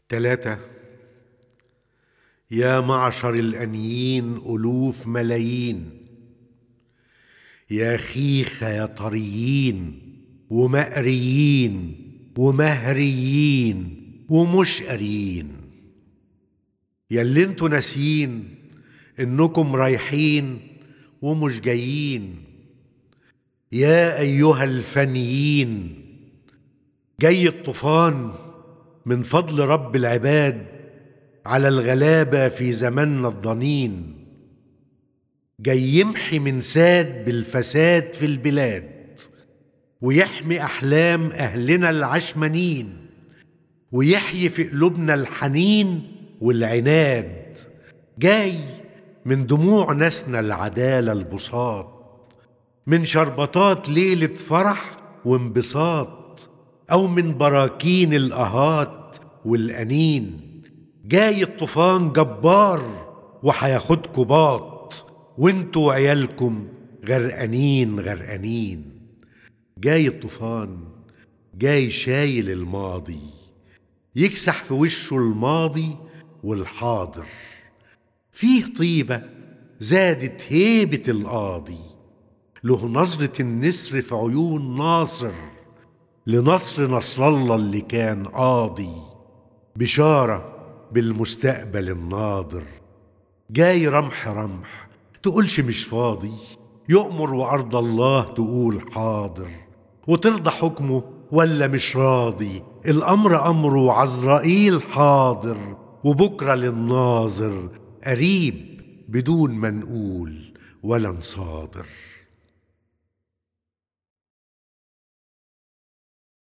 ثلاثة يا معشر الأنيين ألوف ملايين يا خيخة يا طريين ومقريين ومهريين ومش قاريين ياللي انتوا ناسيين انكم رايحين ومش جايين يا ايها الفنيين جاي الطوفان من فضل رب العباد على الغلابه في زماننا الضنين جاي يمحي من ساد بالفساد في البلاد ويحمي احلام اهلنا العشمانين ويحيي في قلوبنا الحنين والعناد جاي من دموع ناسنا العداله البساط من شربطات ليله فرح وانبساط او من براكين الاهات والانين جاي الطوفان جبار وهياخدكوا باط وانتوا وعيالكم غرقانين غرقانين جاي الطوفان جاي شايل الماضي يكسح في وشه الماضي والحاضر فيه طيبة زادت هيبة القاضي له نظرة النسر في عيون ناصر لنصر نصر الله اللي كان قاضي بشارة بالمستقبل الناضر جاي رمح رمح تقولش مش فاضي يؤمر وأرض الله تقول حاضر وترضى حكمه ولا مش راضي الأمر أمره عزرائيل حاضر وبكرة للناظر قريب بدون ما نقول ولا نصادر